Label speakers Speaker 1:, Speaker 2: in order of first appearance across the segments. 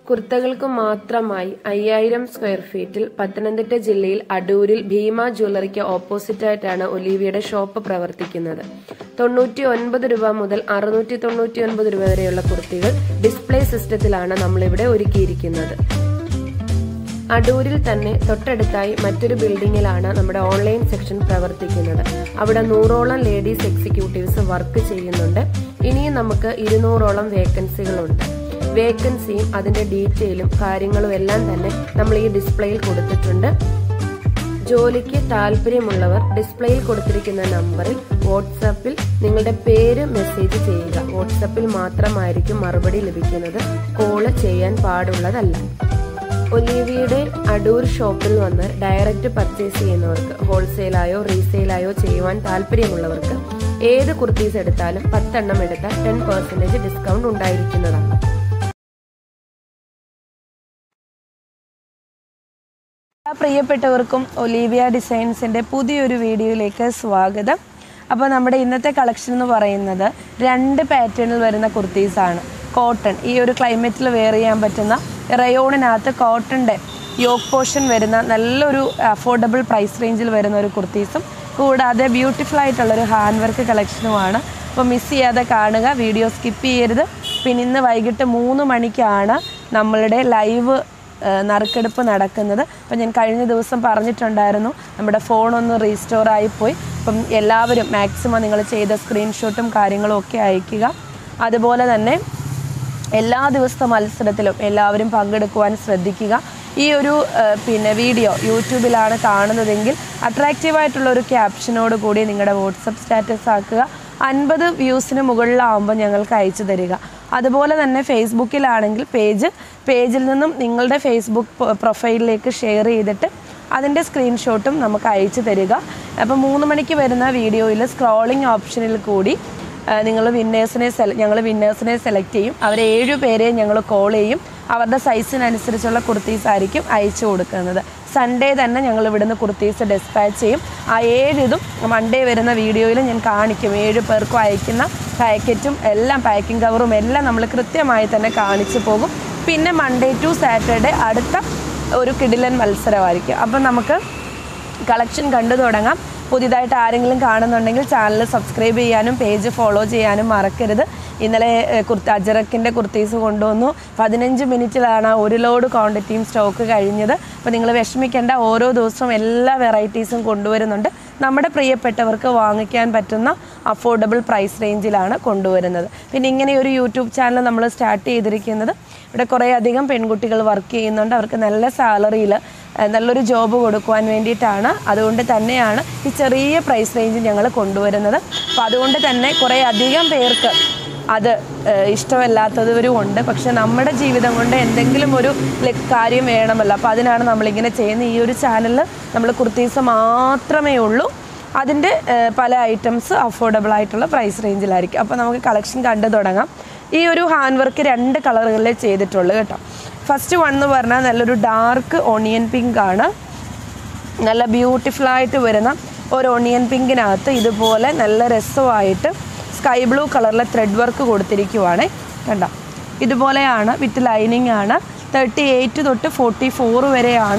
Speaker 1: കുർത്തകൾക്ക് മാത്രമായി അയ്യായിരം സ്ക്വയർ ഫീറ്റിൽ പത്തനംതിട്ട ജില്ലയിൽ അടൂരിൽ ഭീമ ജ്വല്ലറിക്ക് ഓപ്പോസിറ്റായിട്ടാണ് ഒലീവിയുടെ ഷോപ്പ് പ്രവർത്തിക്കുന്നത് തൊണ്ണൂറ്റി ഒൻപത് രൂപ മുതൽ അറുന്നൂറ്റി തൊണ്ണൂറ്റി ഒൻപത് രൂപ വരെയുള്ള കുർത്തികൾ ഡിസ്പ്ലേ സിസ്റ്റത്തിലാണ് നമ്മളിവിടെ ഒരുക്കിയിരിക്കുന്നത് അടൂരിൽ തന്നെ തൊട്ടടുത്തായി മറ്റൊരു ബിൽഡിംഗിലാണ് നമ്മുടെ ഓൺലൈൻ സെക്ഷൻ പ്രവർത്തിക്കുന്നത് അവിടെ നൂറോളം ലേഡീസ് എക്സിക്യൂട്ടീവ്സ് വർക്ക് ചെയ്യുന്നുണ്ട് ഇനിയും നമുക്ക് ഇരുന്നൂറോളം വേക്കൻസികളുണ്ട് വേക്കൻസിയും അതിന്റെ ഡീറ്റെയിലും കാര്യങ്ങളും എല്ലാം തന്നെ നമ്മൾ ഈ ഡിസ്പ്ലേയിൽ കൊടുത്തിട്ടുണ്ട് ജോലിക്ക് താല്പര്യമുള്ളവർ ഡിസ്പ്ലേയിൽ കൊടുത്തിരിക്കുന്ന നമ്പറിൽ വാട്സാപ്പിൽ നിങ്ങളുടെ പേര് മെസ്സേജ് ചെയ്യുക വാട്സാപ്പിൽ മാത്രമായിരിക്കും മറുപടി ലഭിക്കുന്നത് കോള് ചെയ്യാൻ പാടുള്ളതല്ല ഒലീവിയുടെ അടൂർ ഷോപ്പിൽ വന്ന് ഡയറക്റ്റ് പർച്ചേസ് ചെയ്യുന്നവർക്ക് ഹോൾസെയിലായോ റീസെയിലായോ ചെയ്യുവാൻ താല്പര്യമുള്ളവർക്ക് ഏത് കുർത്തീസ് എടുത്താലും പത്തെണ്ണം എടുത്താൽ ടെൻ പെർസെന്റേജ് ഡിസ്കൗണ്ട് ഉണ്ടായിരിക്കുന്നതാണ്
Speaker 2: എല്ലാ പ്രിയപ്പെട്ടവർക്കും ഒലീവിയ ഡിസൈൻസിൻ്റെ പുതിയൊരു വീഡിയോയിലേക്ക് സ്വാഗതം അപ്പോൾ നമ്മുടെ ഇന്നത്തെ കളക്ഷൻ എന്ന് പറയുന്നത് രണ്ട് പാറ്റേണിൽ വരുന്ന കുർത്തീസാണ് കോട്ടൺ ഈ ഒരു ക്ലൈമറ്റിൽ വെയർ ചെയ്യാൻ പറ്റുന്ന റയോണിനകത്ത് കോട്ടൻ്റെ യോക്ക് പോർഷൻ വരുന്ന നല്ലൊരു അഫോർഡബിൾ പ്രൈസ് റേഞ്ചിൽ വരുന്ന ഒരു കുർത്തീസും കൂടാതെ ബ്യൂട്ടിഫുൾ ആയിട്ടുള്ളൊരു ഹാൻഡ് വർക്ക് കളക്ഷനുമാണ് അപ്പോൾ മിസ് ചെയ്യാതെ കാണുക വീഡിയോ സ്കിപ്പ് ചെയ്യരുത് പിന്നെ ഇന്ന് വൈകിട്ട് മൂന്ന് മണിക്കാണ് നമ്മളുടെ ലൈവ് ഏഹ് നറുക്കെടുപ്പ് നടക്കുന്നത് അപ്പം ഞാൻ കഴിഞ്ഞ ദിവസം പറഞ്ഞിട്ടുണ്ടായിരുന്നു നമ്മുടെ ഫോണൊന്ന് റീസ്റ്റോർ ആയിപ്പോയി അപ്പം എല്ലാവരും മാക്സിമം നിങ്ങൾ ചെയ്ത സ്ക്രീൻഷോട്ടും കാര്യങ്ങളും ഒക്കെ അയക്കുക അതുപോലെ തന്നെ എല്ലാ ദിവസത്തെ മത്സരത്തിലും എല്ലാവരും പങ്കെടുക്കുവാൻ ശ്രദ്ധിക്കുക ഈ ഒരു ഏഹ് പിന്നെ വീഡിയോ യൂട്യൂബിലാണ് കാണുന്നതെങ്കിൽ അട്രാക്റ്റീവായിട്ടുള്ള ഒരു ക്യാപ്ഷനോട് കൂടി നിങ്ങളുടെ വാട്സപ്പ് സ്റ്റാറ്റസ് ആക്കുക അൻപത് വ്യൂസിന് മുകളിലാവുമ്പോൾ ഞങ്ങൾക്ക് അയച്ചു തരിക അതുപോലെ തന്നെ ഫേസ്ബുക്കിലാണെങ്കിൽ പേജ് പേജിൽ നിന്നും നിങ്ങളുടെ ഫേസ്ബുക്ക് പ്രൊഫൈലിലേക്ക് ഷെയർ ചെയ്തിട്ട് അതിൻ്റെ സ്ക്രീൻഷോട്ടും നമുക്ക് അയച്ചു തരിക അപ്പോൾ മൂന്ന് മണിക്ക് വരുന്ന വീഡിയോയിൽ സ്ക്രോളിംഗ് ഓപ്ഷനിൽ കൂടി നിങ്ങൾ വിന്നേഴ്സിനെ സെല ഞങ്ങൾ വിന്നേഴ്സിനെ സെലക്ട് ചെയ്യും അവരെ ഏഴ് പേരെ ഞങ്ങൾ കോൾ ചെയ്യും അവരുടെ സൈസിനനുസരിച്ചുള്ള കുർത്തീസ് ആയിരിക്കും അയച്ചു കൊടുക്കുന്നത് സൺഡേ തന്നെ ഞങ്ങൾ ഇവിടുന്ന് കുർത്തീസ് ഡെസ്പാച്ച് ചെയ്യും ആ ഏഴ് ഇതും മൺഡേ വരുന്ന വീഡിയോയിൽ ഞാൻ കാണിക്കും ഏഴ് പേർക്കും അയക്കുന്ന പാക്കറ്റും എല്ലാം പാക്കിംഗ് കവറും എല്ലാം നമ്മൾ കൃത്യമായി തന്നെ കാണിച്ചു പോകും പിന്നെ മൺഡേ ടു സാറ്റർഡേ അടുത്ത ഒരു കിടിലൻ മത്സരമായിരിക്കും അപ്പം നമുക്ക് കളക്ഷൻ കണ്ടു തുടങ്ങാം പുതിയതായിട്ട് ആരെങ്കിലും കാണുന്നുണ്ടെങ്കിൽ ചാനൽ സബ്സ്ക്രൈബ് ചെയ്യാനും പേജ് ഫോളോ ചെയ്യാനും മറക്കരുത് ഇന്നലെ ഏഹ്, കുർത്ത അജറക്കിൻ്റെ കുർത്തീസ് കൊണ്ടുവന്നു പതിനഞ്ച് മിനിറ്റിലാണ് ഒരു ലോഡ് ക്വാണ്ടിറ്റിയും സ്റ്റോക്ക് കഴിഞ്ഞത് അപ്പോൾ നിങ്ങൾ വിഷമിക്കേണ്ട ഓരോ ദിവസവും എല്ലാ വെറൈറ്റീസും കൊണ്ടുവരുന്നുണ്ട് നമ്മുടെ പ്രിയപ്പെട്ടവർക്ക് വാങ്ങിക്കാൻ പറ്റുന്ന അഫോർഡബിൾ പ്രൈസ് റേഞ്ചിലാണ് കൊണ്ടുവരുന്നത് പിന്നെ ഇങ്ങനെ ഒരു യൂട്യൂബ് ചാനൽ നമ്മൾ സ്റ്റാർട്ട് ചെയ്തിരിക്കുന്നത് ഇവിടെ കുറേ അധികം പെൺകുട്ടികൾ വർക്ക് ചെയ്യുന്നുണ്ട് അവർക്ക് നല്ല സാലറിയിൽ നല്ലൊരു ജോബ് കൊടുക്കുവാൻ വേണ്ടിയിട്ടാണ് അതുകൊണ്ട് തന്നെയാണ് ഈ ചെറിയ പ്രൈസ് റേഞ്ച് ഞങ്ങൾ കൊണ്ടുവരുന്നത് അപ്പോൾ അതുകൊണ്ട് തന്നെ കുറേ അധികം പേർക്ക് അത് ഏഹ്, ഇഷ്ടമല്ലാത്തവരും ഉണ്ട് പക്ഷെ നമ്മുടെ ജീവിതം കൊണ്ട് എന്തെങ്കിലും ഒരു like കാര്യം വേണമല്ലോ അപ്പോൾ അതിനാണ് നമ്മളിങ്ങനെ ചെയ്യുന്ന ഈ ഒരു ചാനലിൽ നമ്മൾ കുർത്തീസ് മാത്രമേ ഉള്ളൂ അതിൻ്റെ ഏഹ്, പല ഐറ്റംസ് അഫോർഡബിൾ ആയിട്ടുള്ള പ്രൈസ് റേഞ്ചിലായിരിക്കും അപ്പോൾ നമുക്ക് കളക്ഷൻ കണ്ടു തുടങ്ങാം ഈ ഒരു ഹാൻഡ് വർക്ക് രണ്ട് കളറുകളിലേ ചെയ്തിട്ടുള്ളൂ കേട്ടോ ഫസ്റ്റ് വൺ എന്ന് പറഞ്ഞാൽ നല്ലൊരു ഡാർക്ക് ഓണിയൻ പിങ്ക് ആണ് നല്ല ബ്യൂട്ടിഫുൾ ആയിട്ട് വരുന്ന ഒരു ഓണിയൻ പിങ്കിനകത്ത് ഇതുപോലെ നല്ല രസമായിട്ട് സ്കൈ ബ്ലൂ കളറിലെ ത്രെഡ് വർക്ക് കൊടുത്തിരിക്കുവാണ് കണ്ടോ ഇതുപോലെയാണ് വിത്ത് ലൈനിങ് ആണ് തേർട്ടി എയ്റ്റ് തൊട്ട് ഫോർട്ടി ഫോർ വരെയാണ്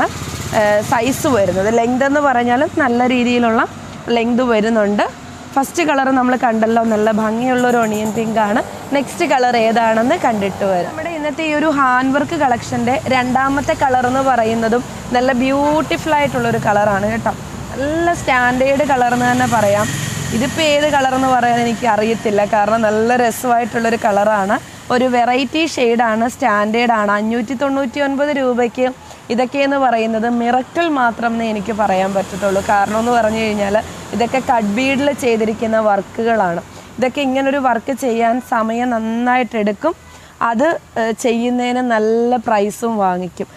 Speaker 2: സൈസ് വരുന്നത് ലെങ്ത് എന്ന് പറഞ്ഞാൽ നല്ല രീതിയിലുള്ള ലെങ്ത് വരുന്നുണ്ട് ഫസ്റ്റ് കളർ നമ്മൾ കണ്ടല്ലോ നല്ല ഭംഗിയുള്ള ഒരു ഒണിയൻ പിങ്ക് ആണ് നെക്സ്റ്റ് കളർ ഏതാണെന്ന് കണ്ടിട്ട് വരാം നമ്മുടെ ഇന്നത്തെ ഈ ഒരു ഹാൻഡ് വർക്ക് കളക്ഷൻ്റെ രണ്ടാമത്തെ കളർ എന്ന് പറയുന്നതും നല്ല ബ്യൂട്ടിഫുൾ ആയിട്ടുള്ള ഒരു കളറാണ് കേട്ടോ നല്ല സ്റ്റാൻഡേർഡ് കളർ എന്ന് തന്നെ പറയാം ഇതിപ്പോൾ ഏത് കളർ എന്ന് പറയാൻ എനിക്ക് അറിയത്തില്ല കാരണം നല്ല രസമായിട്ടുള്ളൊരു കളറാണ് ഒരു വെറൈറ്റി ഷെയ്ഡാണ് സ്റ്റാൻഡേർഡാണ് അഞ്ഞൂറ്റി തൊണ്ണൂറ്റി ഒൻപത് രൂപയ്ക്ക് ഇതൊക്കെ എന്ന് പറയുന്നത് മിറക്കിൾ മാത്രമേ എനിക്ക് പറയാൻ പറ്റത്തുള്ളൂ കാരണം എന്ന് പറഞ്ഞു കഴിഞ്ഞാൽ ഇതൊക്കെ കട്ട് ബീഡിൽ ചെയ്തിരിക്കുന്ന വർക്കുകളാണ് ഇതൊക്കെ ഇങ്ങനൊരു വർക്ക് ചെയ്യാൻ സമയം നന്നായിട്ട് എടുക്കും അത് ഏഹ്, ചെയ്യുന്നതിന് നല്ല പ്രൈസും വാങ്ങിക്കും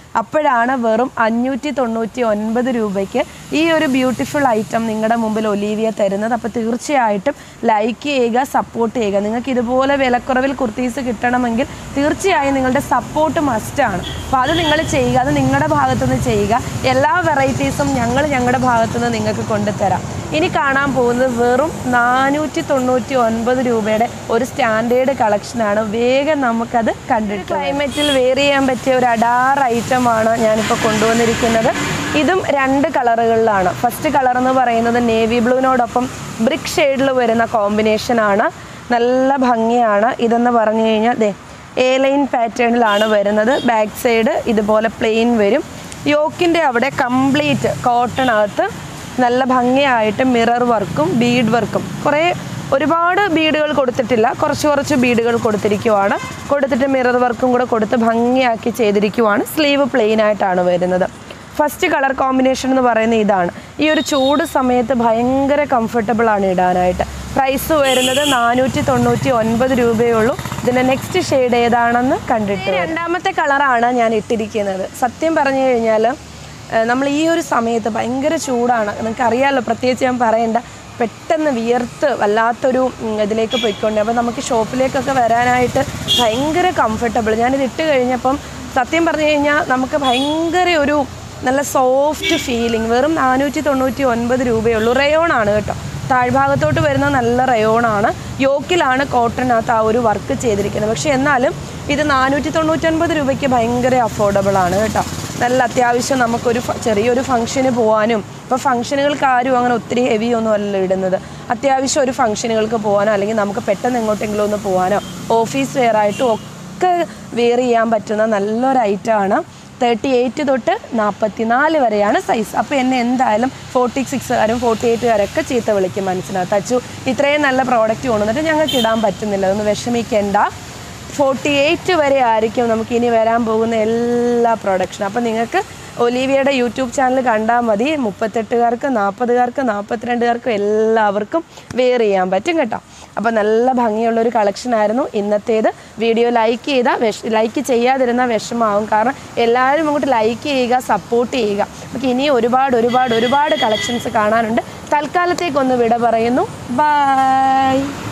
Speaker 2: അപ്പോഴാണ് വെറും അഞ്ഞൂറ്റി തൊണ്ണൂറ്റി ഒൻപത് രൂപയ്ക്ക് ഈ ഒരു ബ്യൂട്ടിഫുൾ ഐറ്റം നിങ്ങളുടെ മുമ്പിൽ ഒലീവിയ തരുന്നത് അപ്പോൾ തീർച്ചയായിട്ടും ലൈക്ക് ചെയ്യുക സപ്പോർട്ട് ചെയ്യുക നിങ്ങൾക്ക് ഇതുപോലെ വിലക്കുറവിൽ കുർത്തീസ് കിട്ടണമെങ്കിൽ തീർച്ചയായും നിങ്ങളുടെ സപ്പോർട്ട് മസ്റ്റാണ് അപ്പോൾ അത് നിങ്ങൾ ചെയ്യുക അത് നിങ്ങളുടെ ഭാഗത്തുനിന്ന് ചെയ്യുക എല്ലാ വെറൈറ്റീസും ഞങ്ങൾ ഞങ്ങളുടെ ഭാഗത്തുനിന്ന് നിങ്ങൾക്ക് കൊണ്ടുതരാം ഇനി കാണാൻ പോകുന്നത് വെറും നാനൂറ്റി തൊണ്ണൂറ്റി ഒൻപത് രൂപയുടെ ഒരു സ്റ്റാൻഡേർഡ് കളക്ഷനാണ് വേഗം നമുക്കത് കണ്ടിട്ട് ക്ലൈമറ്റിൽ വേറി ചെയ്യാൻ പറ്റിയ ഒരു അഡാർ ഐറ്റമാണ് ഞാനിപ്പോൾ കൊണ്ടുവന്നിരിക്കുന്നത് ഇതും രണ്ട് കളറുകളിലാണ് ഫസ്റ്റ് കളർ എന്ന് പറയുന്നത് നേവി ബ്ലൂവിനോടൊപ്പം ബ്രിക്ക് ഷെയ്ഡിൽ വരുന്ന കോമ്പിനേഷനാണ് നല്ല ഭംഗിയാണ് ഇതെന്ന് പറഞ്ഞു കഴിഞ്ഞാൽ ദേ എ ലൈൻ പാറ്റേണിലാണ് വരുന്നത് ബാക്ക് സൈഡ് ഇതുപോലെ പ്ലെയിൻ വരും യോക്കിൻ്റെ അവിടെ കംപ്ലീറ്റ് കോട്ടണകത്ത് നല്ല ഭംഗിയായിട്ട് മിറർ വർക്കും ബീഡ് വർക്കും കുറേ ഒരുപാട് ബീഡുകൾ കൊടുത്തിട്ടില്ല കുറച്ച് കുറച്ച് ബീഡുകൾ കൊടുത്തിരിക്കുവാണ് കൊടുത്തിട്ട് മിറർ വർക്കും കൂടെ കൊടുത്ത് ഭംഗിയാക്കി ചെയ്തിരിക്കുവാണ് സ്ലീവ് പ്ലെയിൻ ആയിട്ടാണ് വരുന്നത് ഫസ്റ്റ് കളർ കോമ്പിനേഷൻ എന്ന് പറയുന്നത് ഇതാണ് ഈ ഒരു ചൂട് സമയത്ത് ഭയങ്കര കംഫർട്ടബിൾ ആണ് ഇടാനായിട്ട് പ്രൈസ് വരുന്നത് നാനൂറ്റി തൊണ്ണൂറ്റി ഒൻപത് രൂപയേ ഉള്ളൂ ഇതിൻ്റെ നെക്സ്റ്റ് ഷെയ്ഡ് ഏതാണെന്ന് കണ്ടിട്ട് രണ്ടാമത്തെ കളറാണ് ഞാൻ ഇട്ടിരിക്കുന്നത് സത്യം പറഞ്ഞു കഴിഞ്ഞാൽ നമ്മൾ ഈ ഒരു സമയത്ത് ഭയങ്കര ചൂടാണ് നിങ്ങൾക്ക് അറിയാമല്ലോ പ്രത്യേകിച്ച് ഞാൻ പറയണ്ട പെട്ടെന്ന് വിയർത്ത് വല്ലാത്തൊരു ഉം, ഇതിലേക്ക് പോയിക്കൊണ്ട് അപ്പോൾ നമുക്ക് ഷോപ്പിലേക്കൊക്കെ വരാനായിട്ട് ഭയങ്കര കംഫർട്ടബിൾ ഞാനിത് ഇട്ട് കഴിഞ്ഞപ്പം സത്യം പറഞ്ഞു കഴിഞ്ഞാൽ നമുക്ക് ഭയങ്കര ഒരു നല്ല സോഫ്റ്റ് ഫീലിംഗ് വെറും നാനൂറ്റി തൊണ്ണൂറ്റി ഒൻപത് രൂപയുള്ളൂ റയോൺ ആണ് കേട്ടോ താഴ്ഭാഗത്തോട്ട് വരുന്ന നല്ല റയോണാണ് യോക്കിലാണ് കോട്ടണിനകത്ത് ആ ഒരു വർക്ക് ചെയ്തിരിക്കുന്നത് പക്ഷേ എന്നാലും ഇത് നാനൂറ്റി തൊണ്ണൂറ്റൊൻപത് രൂപയ്ക്ക് ഭയങ്കര അഫോർഡബിൾ ആണ് കേട്ടോ നല്ല അത്യാവശ്യം നമുക്കൊരു ഫ- ചെറിയൊരു ഫംഗ്ഷന് പോകാനും ഇപ്പോൾ ഫംഗ്ഷനുകൾക്ക് ആരും അങ്ങനെ ഒത്തിരി ഹെവി ഒന്നും അല്ല ഇടുന്നത് അത്യാവശ്യം ഒരു ഫംഗ്ഷനുകൾക്ക് പോകാനോ അല്ലെങ്കിൽ നമുക്ക് പെട്ടെന്ന് എങ്ങോട്ടെങ്കിലും ഒന്ന് പോകാനോ ഓഫീസ് വെയർ ആയിട്ടും ഒക്കെ വെയർ ചെയ്യാൻ പറ്റുന്ന നല്ലൊരു ഐറ്റമാണ് തേർട്ടി എയ്റ്റ് തൊട്ട് നാൽപ്പത്തി നാല് വരെയാണ് സൈസ് അപ്പോൾ എന്നെ എന്തായാലും ഫോർട്ടി സിക്സുകാരും ഫോർട്ടി എയ്റ്റുകാരൊക്കെ ചീത്ത വിളിക്കും മനസ്സിനകത്ത് അച്ചു ഇത്രയും നല്ല പ്രോഡക്റ്റ് കൊണ്ടുവന്നിട്ട് ഞങ്ങൾക്ക് ഇടാൻ പറ്റുന്നില്ല അതൊന്ന് വിഷമിക്കേണ്ട ഫോർട്ടി എയ്റ്റ് വരെ ആയിരിക്കും നമുക്ക് ഇനി വരാൻ പോകുന്ന എല്ലാ പ്രൊഡക്ഷനും അപ്പം നിങ്ങൾക്ക് ഒലീവിയയുടെ യൂട്യൂബ് ചാനൽ കണ്ടാൽ മതി മുപ്പത്തെട്ടുകാർക്ക് നാൽപ്പതുകാർക്ക് നാൽപ്പത്തിരണ്ടുകാർക്കും എല്ലാവർക്കും വെയർ ചെയ്യാൻ പറ്റും കേട്ടോ അപ്പോൾ നല്ല ഭംഗിയുള്ള ഒരു കളക്ഷൻ ആയിരുന്നു ഇന്നത്തേത് വീഡിയോ ലൈക്ക് ചെയ്താൽ വിഷ ലൈക്ക് ചെയ്യാതിരുന്നാൽ വിഷമാവും കാരണം എല്ലാവരും അങ്ങോട്ട് ലൈക്ക് ചെയ്യുക സപ്പോർട്ട് ചെയ്യുക നമുക്ക് ഇനിയും ഒരുപാട് ഒരുപാട് ഒരുപാട് കളക്ഷൻസ് കാണാനുണ്ട് തൽക്കാലത്തേക്കൊന്ന് വിട പറയുന്നു ബൈ